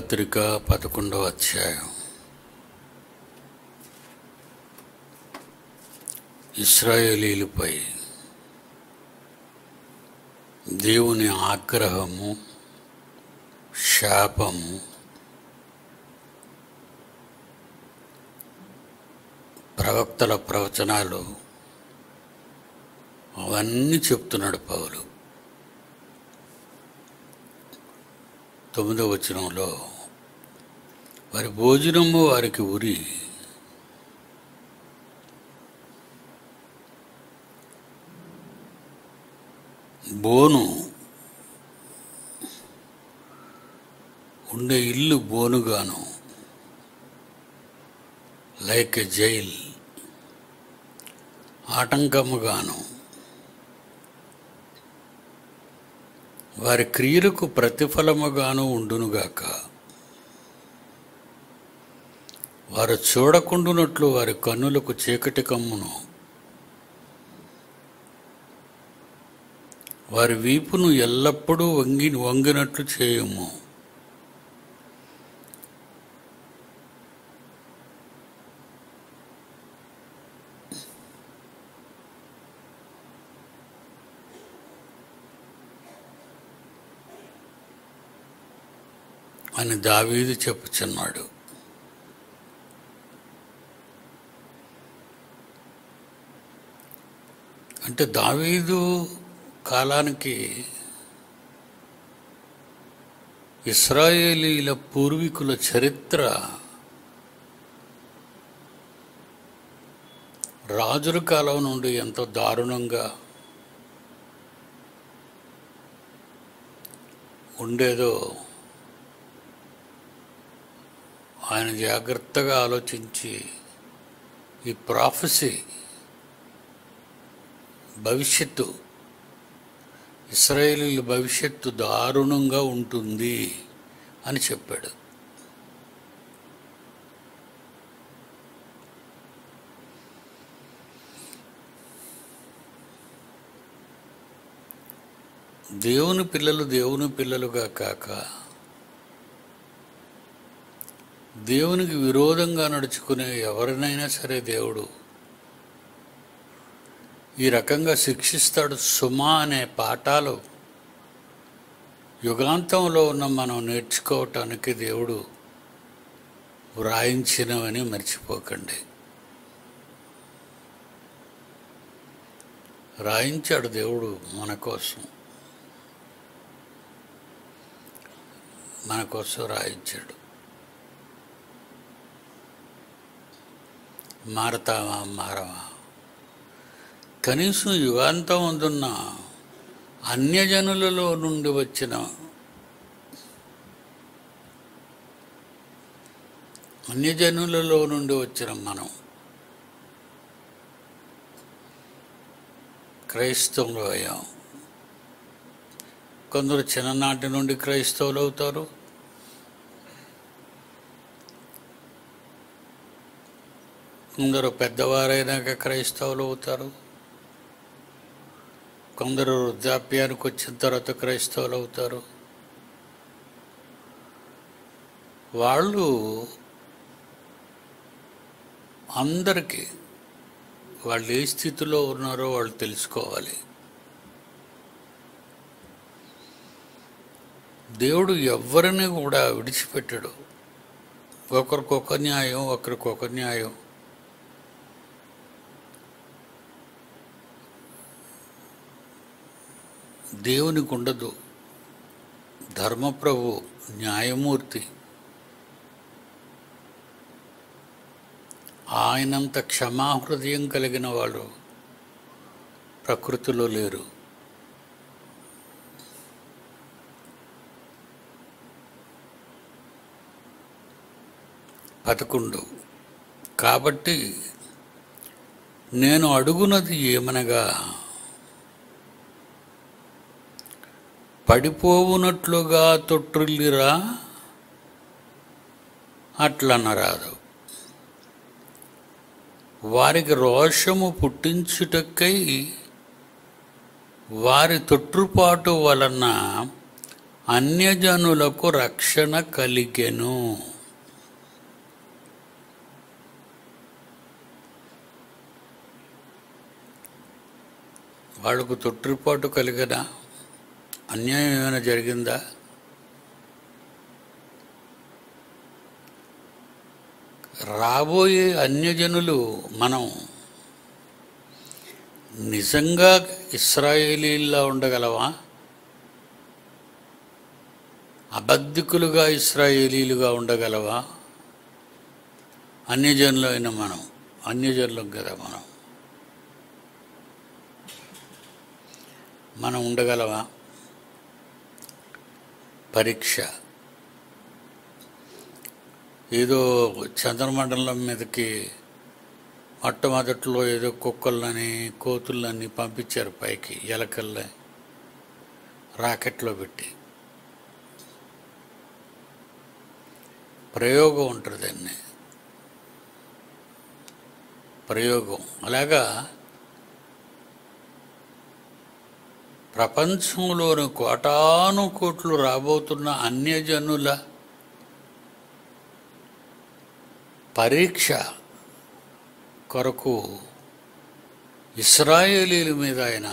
పత్రిక పదకొండవ అధ్యాయం ఇస్రాయేలీలపై దేవుని ఆగ్రహము శాపము ప్రవక్తల ప్రవచనాలు అవన్నీ చెప్తున్నాడు పౌలు తొమ్మిదవ వచనంలో వారి భోజనము వారికి ఉరి బోను ఉండే ఇల్లు బోనుగాను లైక్ ఎ జైల్ ఆటంకముగాను వారి క్రియలకు ప్రతిఫలముగాను ఉండునుగాక వారు చూడకుండునట్లు వారి కన్నులకు చీకటి కమ్మును వారి వీపును ఎల్లప్పుడూ వంగి వంగినట్లు చేయుము అని దావీదు చెప్పుచున్నాడు అంటే దావీదు కాలానికి ఇస్రాయేలీల పూర్వీకుల చరిత్ర రాజుల కాలం నుండి ఎంతో దారుణంగా ఉండేదో ఆయన జాగ్రత్తగా ఆలోచించి ఈ ప్రాఫెసీ భవిష్యత్తు ఇస్రాయేలీల భవిష్యత్తు దారుణంగా ఉంటుంది అని చెప్పాడు దేవుని పిల్లలు దేవుని పిల్లలుగా కాక దేవునికి విరోధంగా నడుచుకునే ఎవరినైనా సరే దేవుడు ఈ రకంగా శిక్షిస్తాడు సుమా అనే పాఠాలు యుగాంతంలో ఉన్న మనం నేర్చుకోవటానికి దేవుడు వ్రాయించినవని మర్చిపోకండి రాయించాడు దేవుడు మన కోసం మన కోసం రాయించాడు మారతావా మారవా కనీసం యుగాంతం అందున్న అన్యజనులలో నుండి వచ్చిన అన్యజనులలో నుండి వచ్చిన మనం క్రైస్తవులు అయ్యాం కొందరు చిన్ననాటి నుండి క్రైస్తవులు అవుతారు కొందరు పెద్దవారైనాక క్రైస్తవులు అవుతారు కొందరు వృద్ధాప్యానికి వచ్చిన తర్వాత క్రైస్తవులు అవుతారు వాళ్ళు అందరికీ వాళ్ళు ఏ స్థితిలో ఉన్నారో వాళ్ళు తెలుసుకోవాలి దేవుడు ఎవరిని కూడా విడిచిపెట్టడు ఒకరికొక న్యాయం ఒకరికొక న్యాయం దేవునికి ఉండదు ధర్మప్రభు న్యాయమూర్తి ఆయనంత క్షమాహృదయం కలిగిన వాళ్ళు ప్రకృతిలో లేరు పదకొండు కాబట్టి నేను అడుగునది ఏమనగా పడిపోవునట్లుగా తొట్టిల్లిరా అట్లనరాదు వారికి రోషము పుట్టించుటకై వారి తొట్టుపాటు వలన అన్యజనులకు రక్షణ కలిగెను వాళ్లకు తొట్టిపాటు కలిగిన అన్యాయం ఏమైనా జరిగిందా రాబోయే అన్యజనులు మనం నిజంగా ఇస్రాయేలీల్లా ఉండగలవా అబద్ధికులుగా ఇస్రాయేలీలుగా ఉండగలవా అన్యజనులు అయిన మనం అన్యజనులం కదా మనం మనం ఉండగలవా పరీక్ష ఏదో చంద్రమండలం మీదకి మొట్టమొదట్లో ఏదో కుక్కలని కోతులని పంపించారు పైకి ఎలకల్ని రాకెట్లో పెట్టి ప్రయోగం ఉంటుంది దాన్ని ప్రయోగం అలాగా ప్రపంచంలోని కోటాను కోట్లు రాబోతున్న అన్యజనుల పరీక్ష కొరకు ఇస్రాయేలీల మీద ఆయన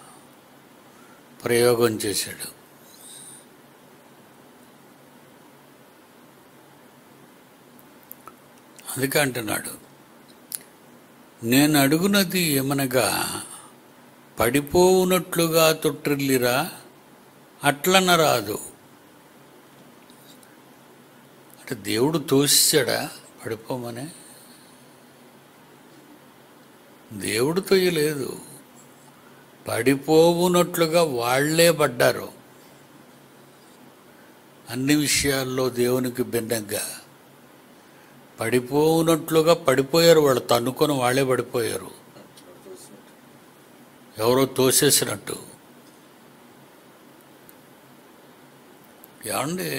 ప్రయోగం చేశాడు అందుకే అంటున్నాడు నేను అడుగునది ఏమనగా పడిపోవునట్లుగా తొట్టిల్లిరా అట్లన రాదు అంటే దేవుడు తోసాడా పడిపోమని దేవుడు తొయ్యలేదు పడిపోవునట్లుగా వాళ్లే పడ్డారు అన్ని విషయాల్లో దేవునికి భిన్నంగా పడిపోవునట్లుగా పడిపోయారు వాళ్ళు తన్నుకొని వాళ్ళే పడిపోయారు ఎవరో తోసేసినట్టు ఏమండి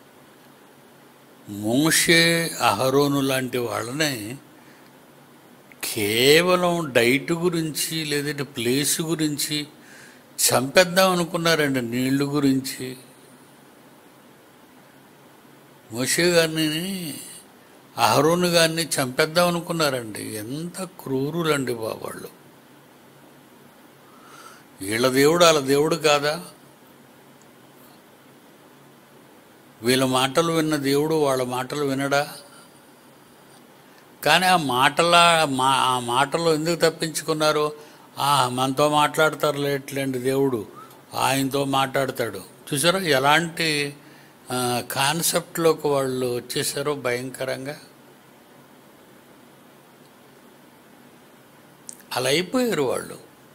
మోషే అహరోను లాంటి వాళ్ళని కేవలం డైట్ గురించి లేదంటే ప్లేస్ గురించి చంపేద్దాం అనుకున్నారండి నీళ్లు గురించి మోషే గారిని అహరోను గారిని చంపేద్దాం అనుకున్నారండి ఎంత క్రూరులండి బాబాళ్ళు వీళ్ళ దేవుడు వాళ్ళ దేవుడు కాదా వీళ్ళ మాటలు విన్న దేవుడు వాళ్ళ మాటలు వినడా కానీ ఆ మాటల మా ఆ మాటలు ఎందుకు తప్పించుకున్నారు ఆ మనతో మాట్లాడతారు ఎట్లండి దేవుడు ఆయనతో మాట్లాడతాడు చూసారా ఎలాంటి ఆ, కాన్సెప్ట్లోకి వాళ్ళు వచ్చేసారో భయంకరంగా అలా అయిపోయారు వాళ్ళు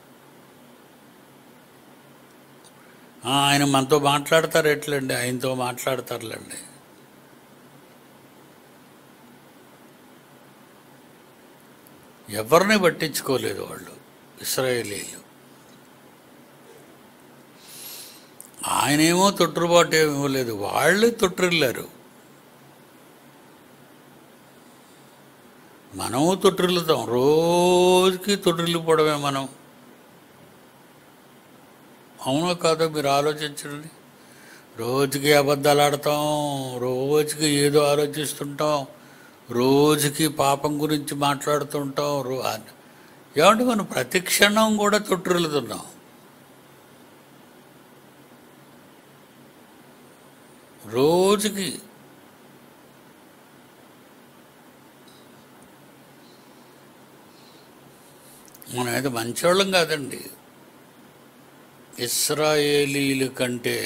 ఆ, ఆయన మనతో మాట్లాడతారు ఎట్లండి ఆయనతో మాట్లాడతారులేండి ఎవరిని పట్టించుకోలేదు వాళ్ళు ఇస్రాయేలీలు ఆయనేమో తొట్టుబాటు ఏమి ఇవ్వలేదు వాళ్ళే తొట్టిల్లారు మనము తొట్టిల్లుతాం రోజుకి తొట్టిల్లిపోవడమే మనం అవునో కాదో మీరు ఆలోచించండి రోజుకి అబద్ధాలు ఆడతాం రోజుకి ఏదో ఆలోచిస్తుంటాం రోజుకి పాపం గురించి మాట్లాడుతుంటాం రో ఏమంటే మనం ప్రతి క్షణం కూడా తొట్టిల్లుతున్నాం రోజుకి మనం అయితే మంచోళ్ళం కాదండి ఇస్రాయేలీల కంటే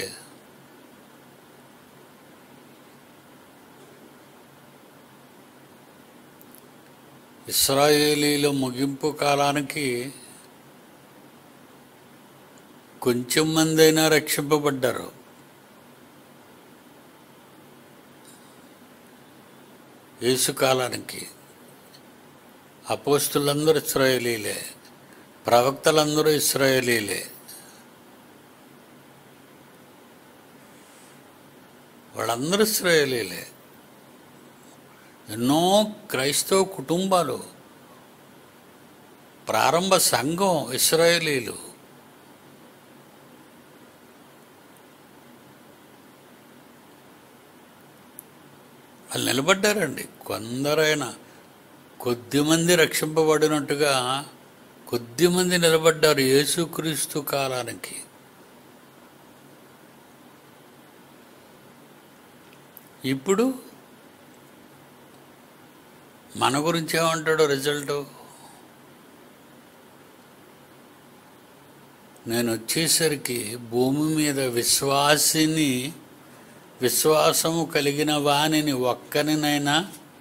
ఇస్రాయేలీల ముగింపు కాలానికి కొంచెం మంది అయినా రక్షింపబడ్డారు యేసు కాలానికి అపోస్తులందరూ ఇస్రాయేలీలే ప్రవక్తలందరూ ఇస్రాయేలీలే వాళ్ళందరూ ఇస్రాయేలీలే ఎన్నో క్రైస్తవ కుటుంబాలు ప్రారంభ సంఘం ఇస్రాయేలీలు వాళ్ళు నిలబడ్డారండి కొందరైనా కొద్దిమంది రక్షింపబడినట్టుగా కొద్దిమంది నిలబడ్డారు యేసుక్రీస్తు కాలానికి ఇప్పుడు మన గురించి ఏమంటాడు రిజల్ట్ నేను వచ్చేసరికి భూమి మీద విశ్వాసిని విశ్వాసము కలిగిన వానిని ఒక్కనినైనా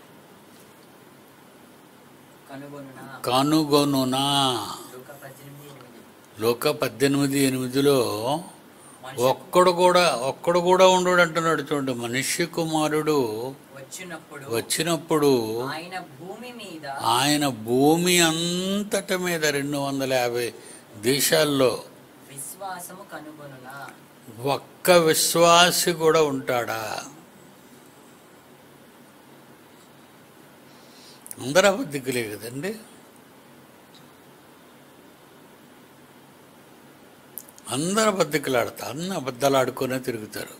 కనుగొనునా కనుగొనునా లూకా పద్దెనిమిది ఎనిమిది లోక పద్దెనిమిది ఎనిమిదిలో మనిషి ఒక్కడు కూడా ఒక్కడు కూడా ఉండడు అంటున్నాడు చూడండి మనుష్య కుమారుడు వచ్చినప్పుడు వచ్చినప్పుడు ఆయన భూమి మీద ఆయన భూమి అంతటి మీద రెండు వందల యాభై దేశాల్లో విశ్వాసము కనుగొనునా ఒక్క విశ్వాసి కూడా ఉంటాడా అందరూ అబద్ధికులే కదండి అందరు అబద్ధికులు ఆడతారు అన్ని అబద్ధాలు ఆడుకునే తిరుగుతారు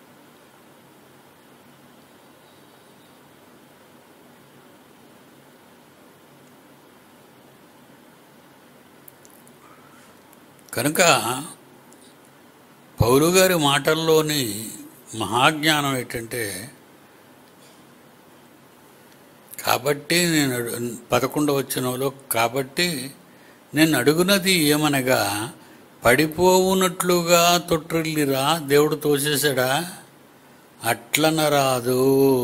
కనుక పౌలు గారి మాటల్లోని మహాజ్ఞానం ఏంటంటే కాబట్టి నేను అడు- పదకొండవ వచనంలో కాబట్టి నేను అడుగునది ఏమనగా పడిపోవునట్లుగా తొట్టిల్లిరా దేవుడు తోసేశాడా అట్లనరాదు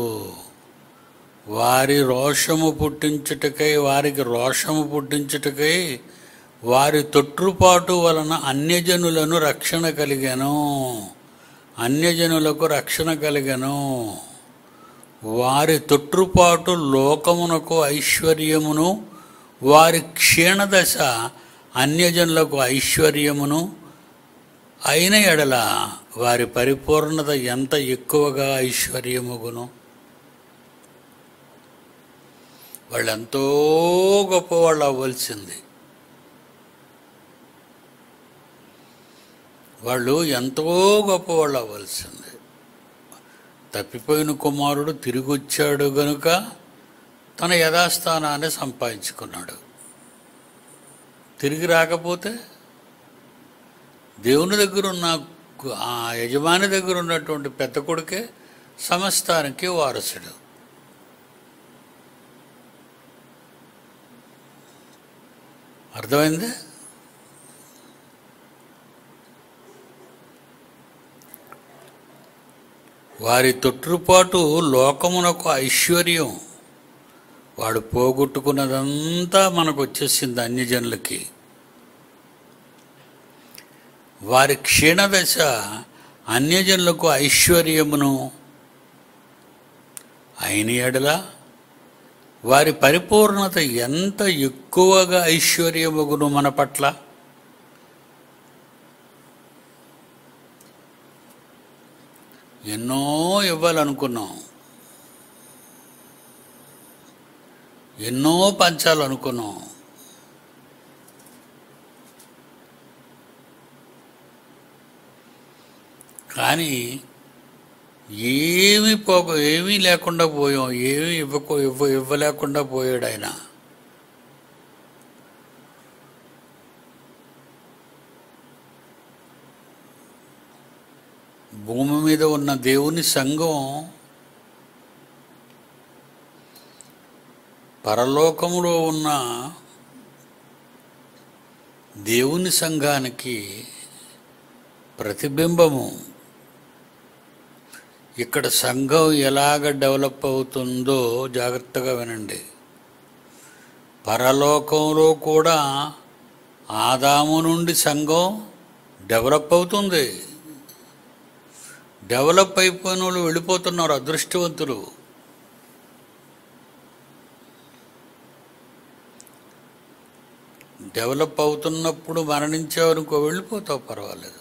వారి రోషము పుట్టించుటకై వారికి రోషము పుట్టించుటకై వారి తొట్టుపాటు వలన అన్యజనులను రక్షణ కలిగాను అన్యజనులకు రక్షణ కలిగాను వారి తొట్టుపాటు లోకమునకు ఐశ్వర్యమును వారి క్షీణదశ అన్యజనులకు ఐశ్వర్యమును అయిన ఎడల వారి పరిపూర్ణత ఎంత ఎక్కువగా ఐశ్వర్యముగును వాళ్ళెంతో గొప్పవాళ్ళు అవ్వాల్సింది వాళ్ళు ఎంతో గొప్పవాళ్ళు అవ్వాల్సింది తప్పిపోయిన కుమారుడు తిరిగి వచ్చాడు గనుక తన యథాస్థానాన్ని సంపాదించుకున్నాడు తిరిగి రాకపోతే దేవుని దగ్గర ఉన్న కు- ఆ యజమాని దగ్గర ఉన్నటువంటి పెద్ద కొడుకే సమస్తానికి వారసుడు అర్థమైంది వారి తొట్టుపాటు లోకమునకు ఐశ్వర్యం వాడు పోగొట్టుకున్నదంతా మనకు వచ్చేసింది అన్యజనులకి వారి క్షీణదశ అన్యజనులకు ఐశ్వర్యమును అయిన ఎడల వారి పరిపూర్ణత ఎంత ఎక్కువగా ఐశ్వర్యమగును మన పట్ల ఎన్నో ఇవ్వాలనుకున్నాం ఎన్నో పంచాలనుకున్నాం కానీ ఏమి పోక ఏమీ లేకుండా పోయాం ఏమీ ఇవ్వకో ఇవ్వ ఇవ్వలేకుండా పోయాడు ఆయన భూమి మీద ఉన్న దేవుని సంఘం పరలోకములో ఉన్న దేవుని సంఘానికి ప్రతిబింబము ఇక్కడ సంఘం ఎలాగ డెవలప్ అవుతుందో జాగ్రత్తగా వినండి పరలోకంలో కూడా ఆదాము నుండి సంఘం డెవలప్ అవుతుంది డెవలప్ అయిపోయిన వాళ్ళు వెళ్ళిపోతున్నారు అదృష్టవంతులు డెవలప్ అవుతున్నప్పుడు మరణించావనుకో వెళ్ళిపోతావు పర్వాలేదు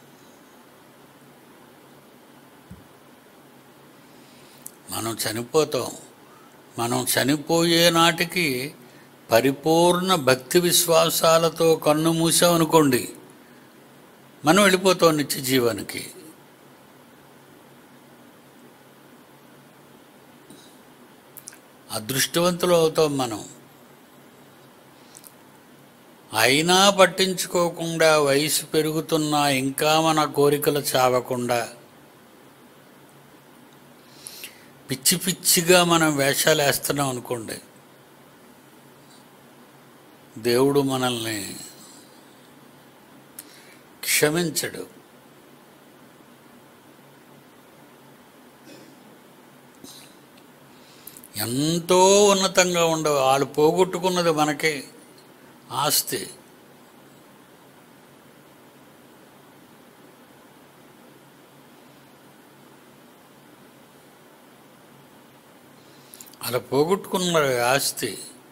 మనం చనిపోతాం మనం చనిపోయే నాటికి పరిపూర్ణ భక్తి విశ్వాసాలతో కన్ను మూసామనుకోండి మనం వెళ్ళిపోతాం నిత్య జీవానికి అదృష్టవంతులు అవుతాం మనం అయినా పట్టించుకోకుండా వయసు పెరుగుతున్నా ఇంకా మన కోరికలు చావకుండా పిచ్చి పిచ్చిగా మనం వేషాలు వేస్తున్నాం అనుకోండి దేవుడు మనల్ని క్షమించడు ఎంతో ఉన్నతంగా ఉండవు వాళ్ళు పోగొట్టుకున్నది మనకే ఆస్తి అలా పోగొట్టుకున్నారు ఆస్తి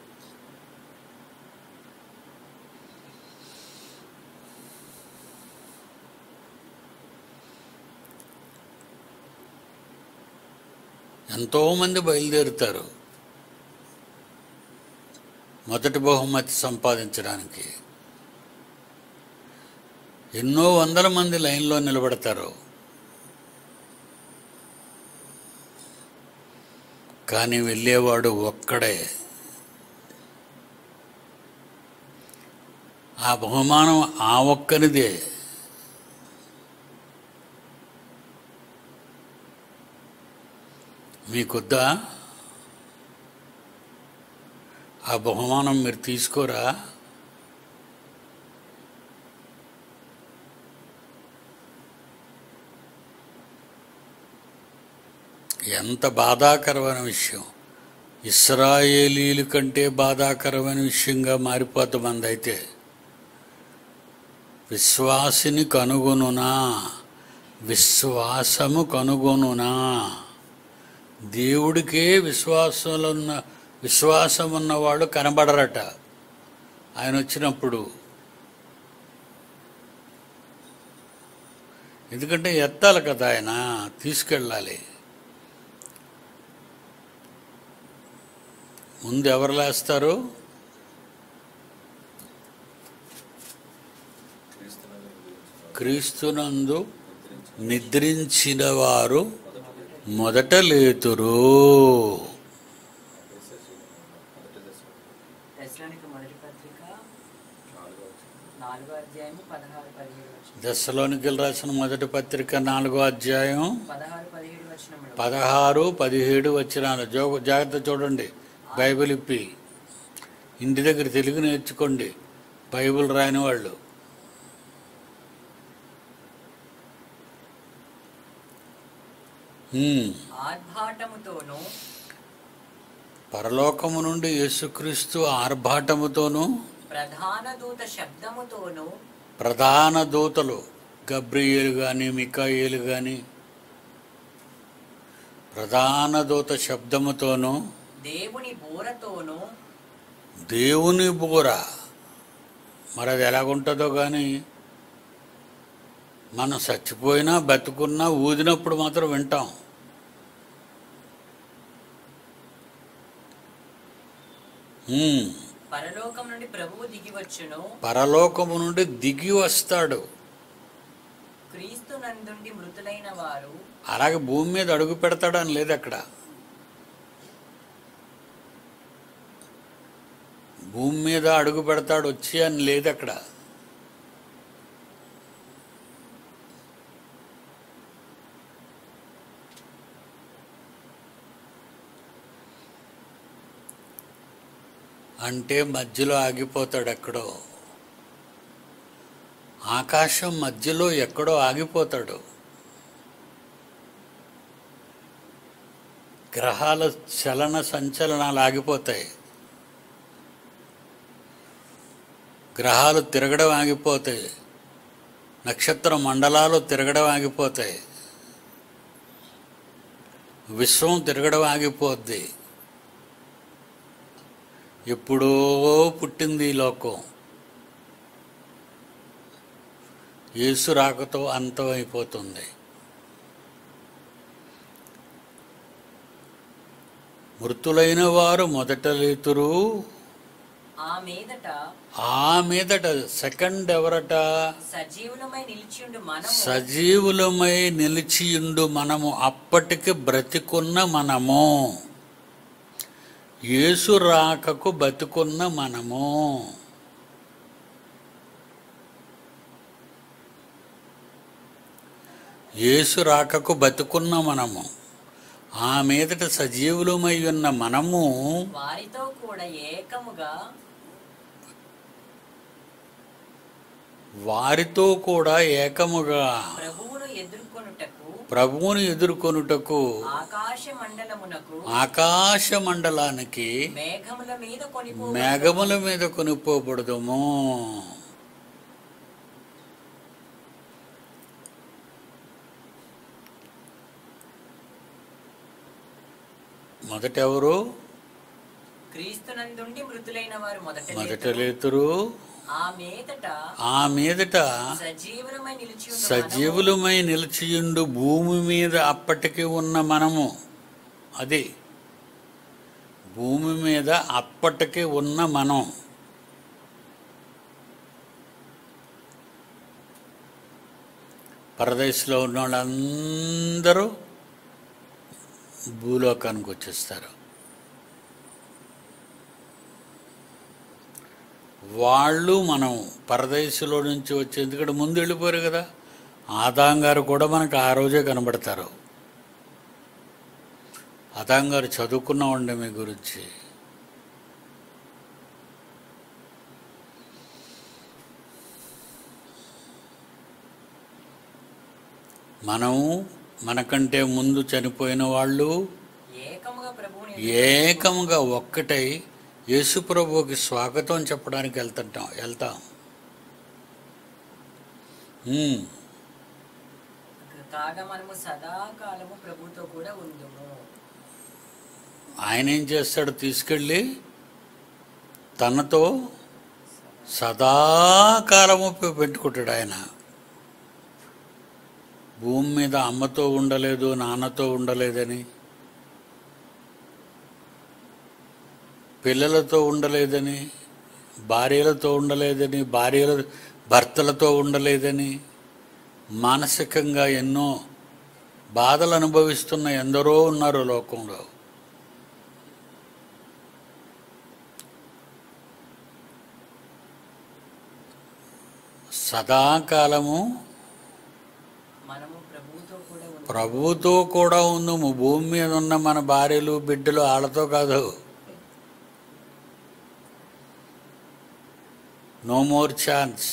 ఎంతోమంది బయలుదేరుతారు మొదటి బహుమతి సంపాదించడానికి ఎన్నో వందల మంది లైన్లో నిలబడతారు కానీ వెళ్ళేవాడు ఒక్కడే ఆ బహుమానం ఆ ఒక్కరిదే మీకొద్దా ఆ బహుమానం మీరు తీసుకోరా ఎంత బాధాకరమైన విషయం ఇస్రాయేలీల కంటే బాధాకరమైన విషయంగా మారిపోతుంది మందైతే విశ్వాసిని కనుగొనునా విశ్వాసము కనుగొనునా దేవుడికే విశ్వాసంలో ఉన్న విశ్వాసం ఉన్నవాడు కనబడరట ఆయన వచ్చినప్పుడు ఎందుకంటే ఎత్తాలి కదా ఆయన తీసుకెళ్ళాలి ముందు ఎవరు లేస్తారు క్రీస్తునందు నిద్రించిన వారు మొదట లేతురు దశలోనికి మొదటి పత్రిక నాలుగో అధ్యాయము పదహారు పదిహేడు వచ్చిన దశలోనికి రాసిన మొదటి పత్రిక నాలుగో అధ్యాయం పదహారు పదిహేడు వచ్చినములు పదహారు పదిహేడు వచ్చినాలు జో జాగ్రత్త చూడండి బైబిల్ ఇప్పి ఇంటి దగ్గర తెలుగు నేర్చుకోండి బైబిల్ రాని వాళ్ళు హ్మ్. ఆర్భాటముతోనూ పరలోకము నుండి యేసుక్రీస్తు ఆర్భాటముతోనూ ప్రధాన దూత శబ్దముతోనూ ప్రధాన దూతలు గబ్రియేలు కానీ మికాయేలు కానీ ప్రధాన దూత శబ్దముతోనూ దేవుని బోరతోనూ దేవుని బూర మరి అది ఎలాగుంటుందో కానీ మనం చచ్చిపోయినా బతుకున్నా ఊదినప్పుడు మాత్రం వింటాం హ్మ్. పరలోకం నుండి ప్రభువు దిగి వచ్చును పరలోకము నుండి దిగి వస్తాడు క్రీస్తు నందుండి మృతులైన వారు అలాగే భూమి మీద అడుగు పెడతాడని లేదు అక్కడ భూమి మీద అడుగు పెడతాడు వచ్చి అని లేదు అక్కడ అంటే మధ్యలో ఆగిపోతాడు ఎక్కడో ఆకాశం మధ్యలో ఎక్కడో ఆగిపోతాడు గ్రహాల చలన సంచలనాలు ఆగిపోతాయి గ్రహాలు తిరగడం ఆగిపోతాయి నక్షత్ర మండలాలు తిరగడం ఆగిపోతాయి విశ్వం తిరగడం ఆగిపోద్ది ఎప్పుడో పుట్టింది ఈ లోకం యేసు రాకతో అంతమైపోతుంది మృతులైన వారు మొదట లేతురు ఆ మీదట ఆ మీదట సెకండ్ ఎవరట సజీవులమై నిలిచియుండు మనము సజీవులమై నిలిచియుండు మనము అప్పటికి బ్రతికున్న మనము యేసు రాకకు బతుకున్న మనము యేసు రాకకు బతుకున్న మనము ఆ మీదట సజీవులమై ఉన్న మనము వారితో కూడా ఏకముగా వారితో కూడా ఏకముగా ప్రభువును ఎదుర్కొనుటకు ప్రభువును ఎదుర్కొనుటకు ఆకాశ మండలమునకు ఆకాశ మండలానికి మేఘముల మీద కొనిపో మేఘముల మీద కొనిపోబడదుము మొదట ఎవరు క్రీస్తునందుండి మృతులైన వారు మొదట మొదట లేతురు. లేతురు ఆ మీదట ఆ మీదట సజీవులమై నిలిచి ఉన్న సజీవులమై నిలిచియుండు భూమి మీద అప్పటికి ఉన్న మనము అది భూమి మీద అప్పటికి ఉన్న మనం పరదేశంలో ఉన్న వాళ్ళందరూ భూలోకానికి వచ్చేస్తారు వాళ్ళు మనం పరదేశంలో నుంచి వచ్చి ఎందుకంటే ముందు వెళ్ళిపోయారు కదా ఆదాం గారు కూడా మనకు ఆ రోజే కనబడతారు ఆదాం గారు చదువుకున్నామండి మీ గురించి మనం మనకంటే ముందు చనిపోయిన వాళ్ళు ఏకముగా ప్రభువుని ఏకముగా ఒక్కటై యేసుప్రభుకి స్వాగతం చెప్పడానికి వెళ్తుంటాం వెళ్తాం ఉమ్, కాగా మనము సదాకాలము ప్రభుతో కూడా ఉందుము ఆయన ఏం చేస్తాడు తీసుకెళ్ళి తనతో సదాకాలము పె- పెట్టుకుంటాడు ఆయన భూమి మీద అమ్మతో ఉండలేదు నాన్నతో ఉండలేదని పిల్లలతో ఉండలేదని భార్యలతో ఉండలేదని భార్యల భర్తలతో ఉండలేదని మానసికంగా ఎన్నో బాధలు అనుభవిస్తున్న ఎందరో ఉన్నారు లోకంలో సదాకాలము మనము ప్రభువుతో కూడా ఉందుము ప్రభువుతో కూడా ఉందము భూమి మీద ఉన్న మన భార్యలు బిడ్డలు వాళ్ళతో కాదు నో మోర్ ఛాన్స్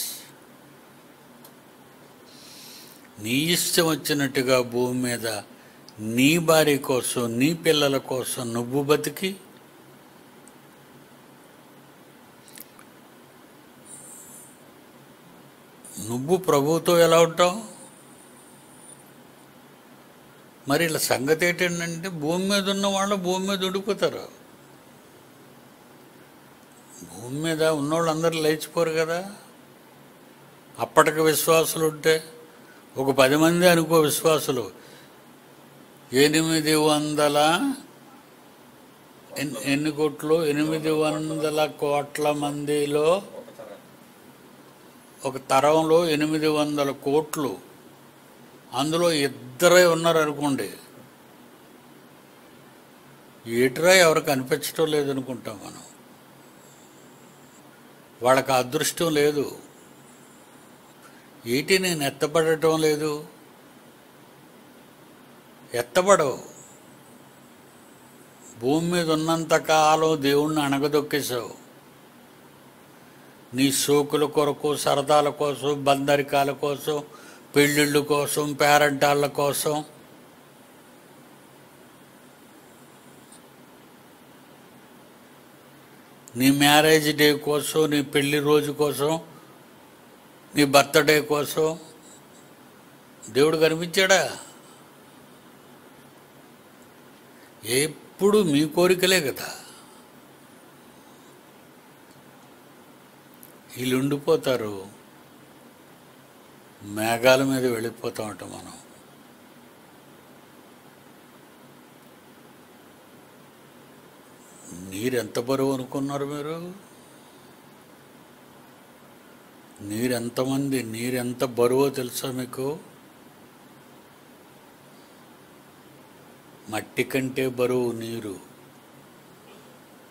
నీ ఇష్టం వచ్చినట్టుగా భూమి మీద నీ భార్య కోసం నీ పిల్లల కోసం నువ్వు బతికి నువ్వు ప్రభువుతో ఎలా ఉంటావు మరి ఇలా సంగతి ఏంటంటే భూమి మీద ఉన్న వాళ్ళు భూమి మీద ఉండిపోతారు భూమి మీద ఉన్నోళ్ళు అందరూ లేచిపోరు కదా అప్పటికి విశ్వాసులు ఉంటే ఒక పది మంది అనుకో విశ్వాసులు ఎనిమిది వందల ఎన్- ఎన్ని కోట్లు ఎనిమిది వందల కోట్ల మందిలో ఒక తరంలో ఎనిమిది వందల కోట్లు అందులో ఇద్దరే ఉన్నారు అనుకోండి ఏటిరా ఎవరికి అనిపించడం లేదనుకుంటాం మనం వాళ్ళకి అదృష్టం లేదు ఏటి నేను ఎత్తపడటం లేదు ఎత్తపడవు భూమి మీద ఉన్నంత కాలం దేవుణ్ణి అణగదొక్కేశావు నీ సోకుల కొరకు సరదాల కోసం బందరికాల కోసం పెళ్ళిళ్ళ కోసం పేరంటాళ్ళ కోసం నీ మ్యారేజ్ డే కోసం నీ పెళ్లి రోజు కోసం నీ బర్త్డే కోసం దేవుడు కనిపించాడా ఎప్పుడు మీ కోరికలే కదా వీళ్ళు ఉండిపోతారు మేఘాల మీద వెళ్ళిపోతా ఉంటాం మనం నీరు ఎంత బరువు అనుకున్నారు మీరు నీరు ఎంతమంది నీరు ఎంత బరువో తెలుసా మీకు మట్టి కంటే బరువు నీరు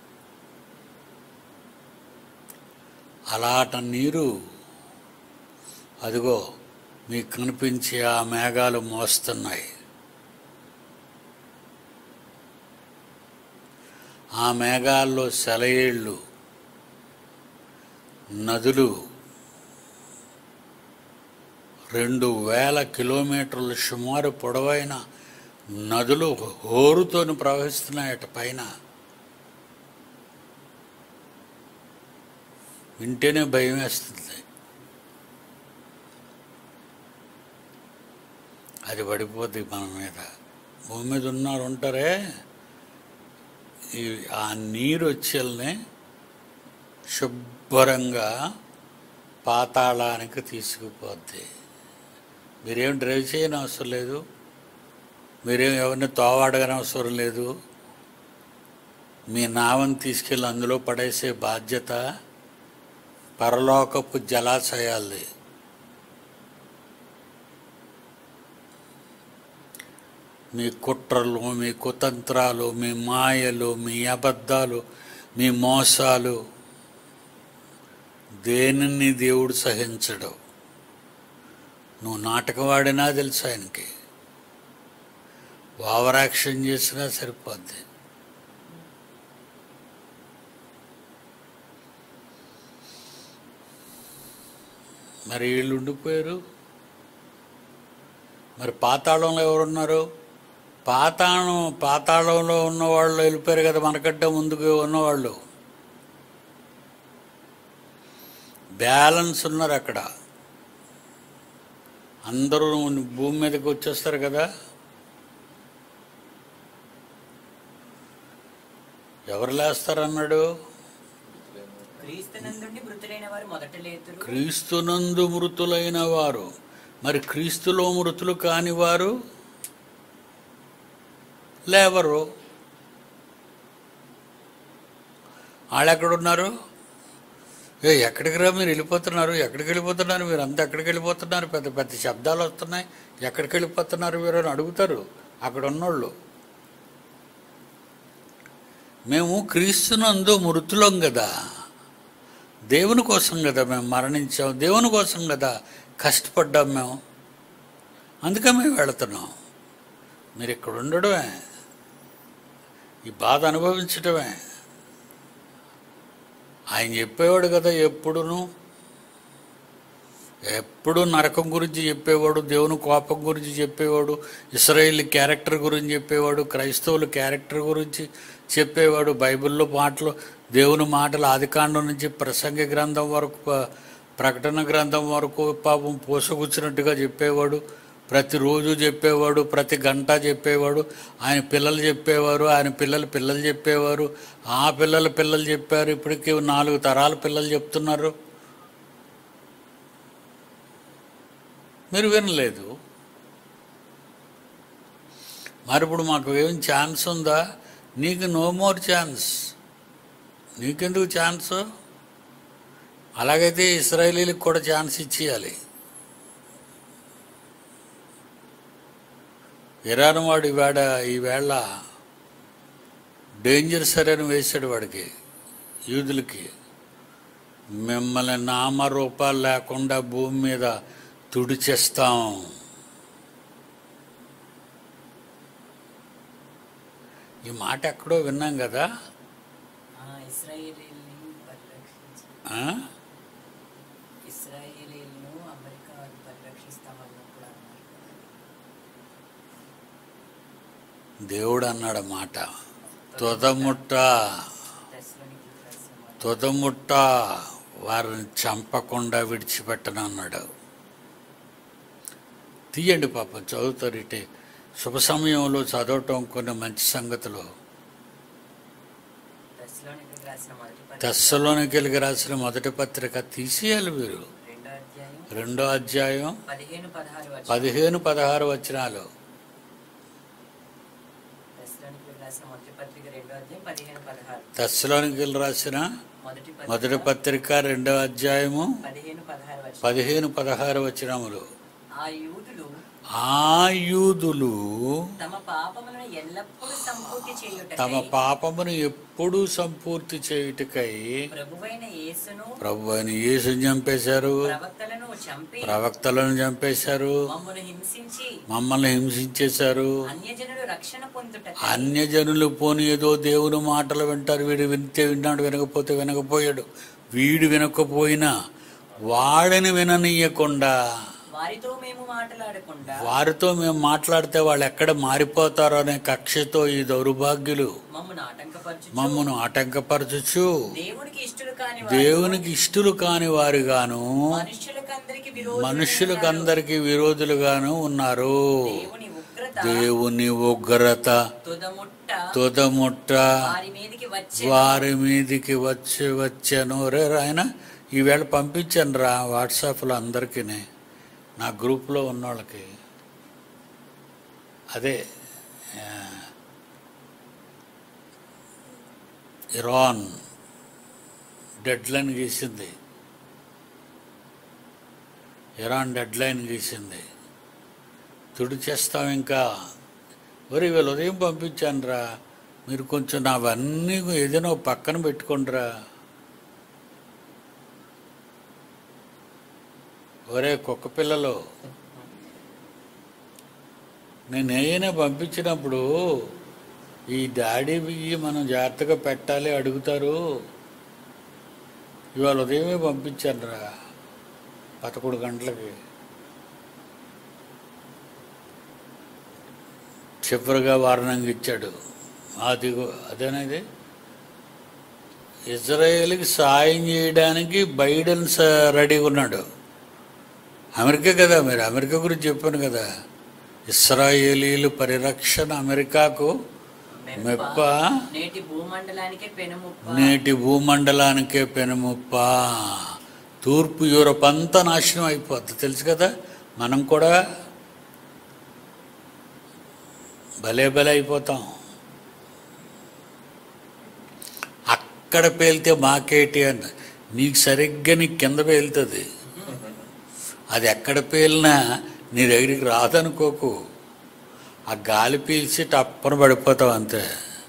అలాట నీరు అదిగో మీకు కనిపించే ఆ మేఘాలు మోస్తున్నాయి ఆ మేఘాల్లో సెలయేళ్ళు నదులు రెండు వేల కిలోమీటర్ల సుమారు పొడవైన నదులు హోరుతోని ప్రవహిస్తున్నాయట పైన వింటేనే భయం వేస్తుంది అది పడిపోద్ది మన మీద భూమి మీద ఉన్నారు ఉంటారే ఈ ఆ నీరు వచ్చేల్ని శుభ్రంగా పాతాళానికి తీసుకుపోద్ది మీరేం డ్రైవ్ చేయని అవసరం లేదు మీరేం ఎవరిని తోవాడగని అవసరం లేదు మీ నావని తీసుకెళ్ళి అందులో పడేసే బాధ్యత పరలోకపు జలాశయాలది మీ కుట్రలు మీ కుతంత్రాలు మీ మాయలు మీ అబద్ధాలు మీ మోసాలు దేనిని దేవుడు సహించడు నువ్వు నాటకం వాడినా తెలుసు ఆయనకి ఓవర్ యాక్షన్ చేసినా సరిపోద్ది మరి వీళ్ళు ఉండిపోయారు మరి పాతాళంలో ఎవరున్నారు పాతాళం పాతాళంలో ఉన్నవాళ్ళు వెళ్ళిపోయారు కదా మనకంటే ముందుకు ఉన్నవాళ్ళు బ్యాలెన్స్ ఉన్నారు అక్కడ అందరూ భూమి మీదకి వచ్చేస్తారు కదా ఎవరు లేస్తారన్నాడు క్రీస్తునందుండి మృతులైన వారు మొదట లేతురు క్రీస్తునందు మృతులైన వారు మరి క్రీస్తులో మృతులు కాని వారు లేవరు వాళ్ళు ఎక్కడున్నారు ఏ ఎక్కడికి రా మీరు వెళ్ళిపోతున్నారు ఎక్కడికి వెళ్ళిపోతున్నారు మీరు అంతా ఎక్కడికి వెళ్ళిపోతున్నారు పెద్ద పెద్ద శబ్దాలు వస్తున్నాయి ఎక్కడికి వెళ్ళిపోతున్నారు మీరు అని అడుగుతారు అక్కడ ఉన్నోళ్ళు మేము క్రీస్తునందు మృతులం కదా దేవుని కోసం కదా మేము మరణించాం దేవుని కోసం కదా కష్టపడ్డాం మేము అందుకే మేము వెళుతున్నాం మీరు ఇక్కడ ఉండడమే ఈ బాధ అనుభవించడమే ఆయన చెప్పేవాడు కదా ఎప్పుడును ఎప్పుడు నరకం గురించి చెప్పేవాడు దేవుని కోపం గురించి చెప్పేవాడు ఇస్రాయేల్ క్యారెక్టర్ గురించి చెప్పేవాడు క్రైస్తవుల క్యారెక్టర్ గురించి చెప్పేవాడు బైబిల్లో మాటలు దేవుని మాటలు ఆదికాండం నుంచి ప్రసంగ గ్రంథం వరకు ప- ప్రకటన గ్రంథం వరకు పాపం పోసగుచ్చినట్టుగా చెప్పేవాడు ప్రతిరోజు చెప్పేవాడు ప్రతి గంట చెప్పేవాడు ఆయన పిల్లలు చెప్పేవారు ఆయన పిల్లలు పిల్లలు చెప్పేవారు ఆ పిల్లల పిల్లలు చెప్పారు ఇప్పటికీ నాలుగు తరాల పిల్లలు చెప్తున్నారు మీరు వినలేదు మరి ఇప్పుడు మాకు ఏం ఛాన్స్ ఉందా నీకు నో మోర్ ఛాన్స్ నీకెందుకు ఛాన్స్ అలాగైతే ఇస్రాయేలీలకు కూడా ఛాన్స్ ఇచ్చేయాలి ఇరాన్ వాడు ఈవేళ ఈవేళ డేంజర్ సరైన వేశాడు వాడికి యూదులకి మిమ్మల్ని నామరూపాలు లేకుండా భూమి మీద తుడిచేస్తాం ఈ మాట ఎక్కడో విన్నాం కదా ఆ ఇస్రాయేలీల్ని పరిరక్షించి ఆ? ఇస్రాయేలీలను అమెరికా వాళ్ళు పరిరక్షిస్తామన్నప్పుడు అన్నారు దేవుడు అన్నాడు మాట తుదముట్ట దశలోనికి రాసిన మాట. తుదముట్ట వారిని చంపకుండా విడిచిపెట్టను అన్నాడు తీయండి పాపం చదువుతారు ఇటే శుభ సమయంలో చదవటం కొన్ని మంచి సంగతులు దశలోనికి రాసిన మొదటి పత్రిక తెస్సలోనికి రాసిన మొదటి పత్రిక తీసేయాలి మీరు రెండో అధ్యాయం రెండో అధ్యాయం పదిహేను పదహారు వచనం పదిహేను పదహారు వచనాలు దశలోనికి రాసిన మొదటి పత్రిక రెండో అధ్యాయం పదిహేను పదహారు తెస్సలోనికి రాసిన మొదటి మొదటి పత్రిక పత్రిక రెండో అధ్యాయము పదిహేను పదహారు వచనం పదిహేను పదహారు వచనములు ఆ యూదులు ఆ యూదులు తమ పాపములను ఎల్లప్పుడూ సంపూర్తి చేయుటకై తమ పాపమును ఎప్పుడూ సంపూర్తి చేయుటకై ప్రభువైన యేసును ప్రభు అని యేసుని చంపేశారు ప్రవక్తలను చంపి ప్రవక్తలను చంపేశారు మమ్మను హింసించి మమ్మల్ని హింసించేశారు అన్యజనులు రక్షణ పొందుటకై అన్యజనులు పోని ఏదో దేవుని మాటలు వింటారు వీడు వింటే విన్నాడు వినకపోతే వినకపోయాడు వీడు వినకపోయినా వాడిని విననీయకుండా వారితో మేము మాట్లాడకుండా వారితో మేము మాట్లాడితే వాళ్ళు ఎక్కడ మారిపోతారో అనే కక్షతో ఈ దౌర్భాగ్యులు మమ్మను ఆటంకపరచు మమ్మను ఆటంకపరచుచు దేవునికి ఇష్టలు కాని వారు దేవునికి ఇష్టలు కాని వారుగాను మనుషులకందరికి విరోధులు మనుష్యులకందరికీ విరోధులుగాను ఉన్నారు దేవుని ఉగ్రత దేవుని ఉగ్రత తుదముట్ట తుదముట్ట వారి మీదకి వచ్చే వారి మీదికి వచ్చి వచ్చాను రే ఆయన ఈవేళ పంపించాను రా వాట్సాప్లో అందరికీ నా గ్రూప్లో ఉన్న వాళ్ళకి అదే ఆ, ఇరాన్ డెడ్ లైన్ గీసింది ఇరాన్ డెడ్ లైన్ గీసింది తుడి చేస్తాం ఇంకా మరి వీళ్ళు ఉదయం పంపించాను రా మీరు కొంచెం నావన్నీ ఏదైనా ఒక పక్కన పెట్టుకోండిరా ఒరే కుక్క పిల్లలు నేను ఏదైనా పంపించినప్పుడు ఈ డాడీ బియ్యి మనం జాగ్రత్తగా పెట్టాలి అడుగుతారు ఇవాళ ఉదయమే పంపించాను రా పదకొండు గంటలకి చివరిగా వారణంగా ఇచ్చాడు అదిగో అదేనది ఇజ్రాయేల్కి సాయం చేయడానికి బైడెన్ స- రెడీగా ఉన్నాడు అమెరికా కదా మీరు అమెరికా గురించి చెప్పాను కదా ఇస్రాయేలీలు పరిరక్షణ అమెరికాకు మెప్ప నేటి భూమండలానికే పెనుముప్ప నేటి భూమండలానికే పెనుముప్ప తూర్పు యూరప్ అంతా నాశనం అయిపోద్ది తెలుసు కదా మనం కూడా భలే భలే అయిపోతాం అక్కడ పేలితే మాకేటి అని నీకు సరిగ్గా నీకు కింద పేలుతుంది అది ఎక్కడ పేలినా నీ దగ్గరికి రాదనుకోకు ఆ గాలి పీల్చి టప్పన పడిపోతావు అంతే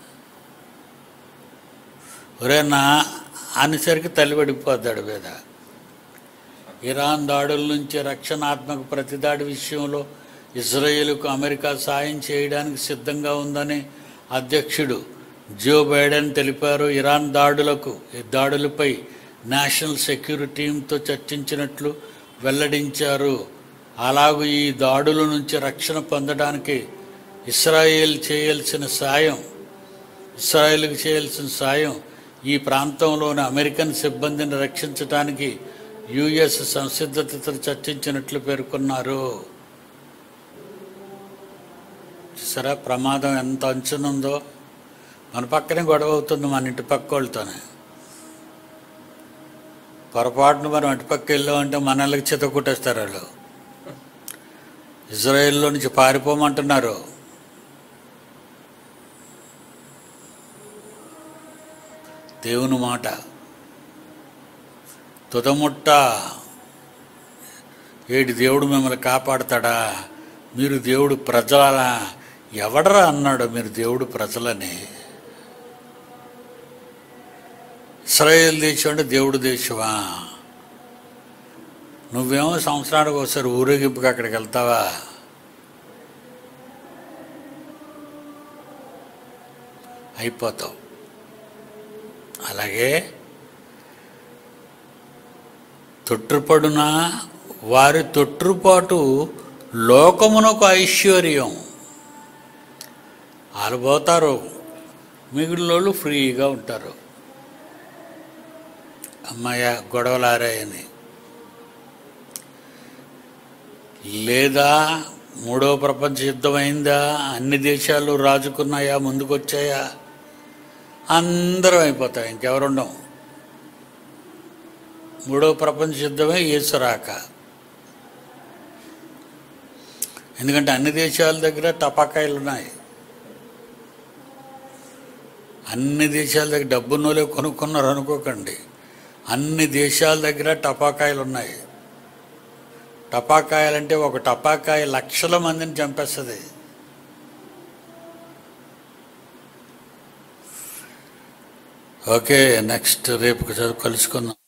ఒరే నా అనేసరికి తల్లి పడిపోతాడు మీద ఇరాన్ దాడుల నుంచి రక్షణాత్మక ప్రతిదాడి విషయంలో ఇజ్రాయేలుకు అమెరికా సాయం చేయడానికి సిద్ధంగా ఉందని అధ్యక్షుడు జో బైడెన్ తెలిపారు ఇరాన్ దాడులకు ఈ దాడులపై నేషనల్ సెక్యూరిటీ టీంతో చర్చించినట్లు వెల్లడించారు అలాగూ ఈ దాడుల నుంచి రక్షణ పొందడానికి ఇస్రాయేల్ చేయాల్సిన సాయం ఇస్రాయేల్కి చేయాల్సిన సాయం ఈ ప్రాంతంలోని అమెరికన్ సిబ్బందిని రక్షించడానికి యుఎస్ సంసిద్ధతతో చర్చించినట్లు పేర్కొన్నారు చూసారా ప్రమాదం ఎంత అంచునుందో మన పక్కనే గొడవ అవుతుంది మన ఇంటి పక్క వాళ్ళతోనే పొరపాటును మనం అటు పక్క వెళ్ళామంటే మనల్కి చిత కుట్టేస్తారు వాళ్ళు ఇజ్రాయెల్లో నుంచి పారిపోమంటున్నారు దేవుని మాట తుదముట్ట ఏడు దేవుడు మిమ్మల్ని కాపాడతాడా మీరు దేవుడు ప్రజల ఎవడరా అన్నాడు మీరు దేవుడు ప్రజలని ఇస్రాయేల్ దేశం అంటే దేవుడు దేశమా నువ్వేమో సంవత్సరానికి ఒకసారి ఊరేగింపుకి అక్కడికి వెళ్తావా అయిపోతావు అలాగే తొట్టుపడున వారి తొట్టుపాటు లోకమునకు ఐశ్వర్యం వాళ్ళు పోతారు మిగిలిన వాళ్ళు ఫ్రీగా ఉంటారు అమ్మాయ గొడవలారాయని లేదా మూడో ప్రపంచ యుద్ధం అయిందా అన్ని దేశాలు రాజుకున్నాయా ముందుకొచ్చాయా అందరం అయిపోతాయి ఇంకెవరుండం మూడో ప్రపంచ యుద్ధమే యేసురాక ఎందుకంటే అన్ని దేశాల దగ్గర టపాకాయలు ఉన్నాయి అన్ని దేశాల దగ్గర డబ్బున్నోలే కొనుక్కున్నారు అనుకోకండి అన్ని దేశాల దగ్గర టపాకాయలు ఉన్నాయి టపాకాయలంటే ఒక టపాకాయ లక్షల మందిని చంపేస్తుంది ఓకే నెక్స్ట్ రేపు చదువు కలుసుకుందాం